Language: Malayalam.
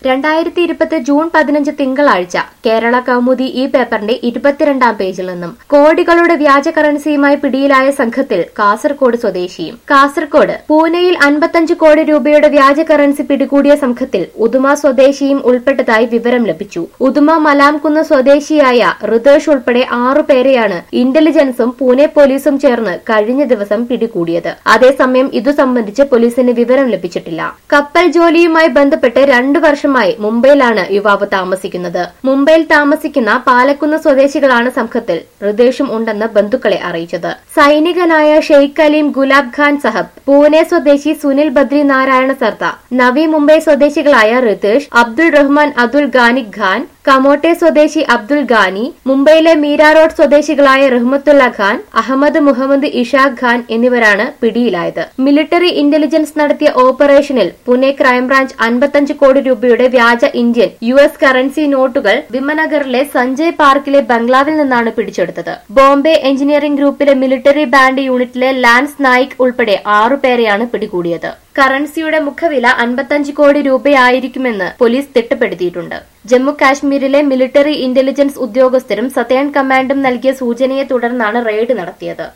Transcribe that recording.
രണ്ടായിരത്തി ഇരുപത്തി ജൂൺ പതിനഞ്ച് തിങ്കളാഴ്ച കേരള കൗമുദി ഈ പേപ്പറിന്റെ ഇരുപത്തിരണ്ടാം പേജിൽ നിന്നും കോടികളുടെ വ്യാജ കറൻസിയുമായി പിടിയിലായ സംഘത്തിൽ കാസർകോട് സ്വദേശിയും കാസർകോട് പൂനെയിൽ അൻപത്തഞ്ച് കോടി രൂപയുടെ വ്യാജ കറൻസി പിടികൂടിയ സംഘത്തിൽ ഉദുമ സ്വദേശിയും ഉൾപ്പെട്ടതായി വിവരം ലഭിച്ചു ഉദുമ മലാംകുന്ന് സ്വദേശിയായ ഋതേഷ് ഉൾപ്പെടെ ആറു പേരെയാണ് ഇന്റലിജൻസും പൂനെ പോലീസും ചേർന്ന് കഴിഞ്ഞ ദിവസം പിടികൂടിയത് അതേസമയം ഇതു സംബന്ധിച്ച് പോലീസിന് വിവരം ലഭിച്ചിട്ടില്ല കപ്പൽ ജോലിയുമായി ബന്ധപ്പെട്ട് രണ്ടു വർഷമായി മുംബൈയിലാണ് യുവാവ് താമസിക്കുന്നത് മുംബൈയിൽ താമസിക്കുന്ന പാലക്കുന്ന് സ്വദേശികളാണ് സംഘത്തിൽ ഋതേഷും ഉണ്ടെന്ന് ബന്ധുക്കളെ അറിയിച്ചത് സൈനികനായ ഷെയ്ഖ് അലീം ഗുലാബ് ഖാൻ സഹബ് പൂനെ സ്വദേശി സുനിൽ ബദ്രി നാരായണ സർത്ത നവി മുംബൈ സ്വദേശികളായ ഋതേഷ് അബ്ദുൾ റഹ്മാൻ അതുൽ ഗാനിക് ഖാൻ കമോട്ടെ സ്വദേശി അബ്ദുൾ ഗാനി മുംബൈയിലെ മീര റോഡ് സ്വദേശികളായ റഹ്മത്തുള്ള ഖാൻ അഹമ്മദ് മുഹമ്മദ് ഇഷാഖ് ഖാൻ എന്നിവരാണ് പിടിയിലായത് മിലിറ്ററി ഇന്റലിജൻസ് നടത്തിയ ഓപ്പറേഷനിൽ പുനെ ക്രൈംബ്രാഞ്ച് അൻപത്തഞ്ച് കോടി രൂപയുടെ വ്യാജ ഇന്ത്യൻ യു എസ് കറൻസി നോട്ടുകൾ വിമനഗറിലെ സഞ്ജയ് പാർക്കിലെ ബംഗ്ലാവിൽ നിന്നാണ് പിടിച്ചെടുത്തത് ബോംബെ എഞ്ചിനീയറിംഗ് ഗ്രൂപ്പിലെ മിലിറ്ററി ബാൻഡ് യൂണിറ്റിലെ ലാൻസ് നായിക് ഉൾപ്പെടെ ആറുപേരെയാണ് പിടികൂടിയത് കറൻസിയുടെ മുഖവില അൻപത്തഞ്ച് കോടി രൂപയായിരിക്കുമെന്ന് പോലീസ് തിട്ടപ്പെടുത്തിയിട്ടുണ്ട് ജമ്മു കാശ്മീരിലെ മിലിറ്ററി ഇന്റലിജൻസ് ഉദ്യോഗസ്ഥരും സതേൺ കമാൻഡും നൽകിയ സൂചനയെ തുടർന്നാണ് റെയ്ഡ് നടത്തിയത്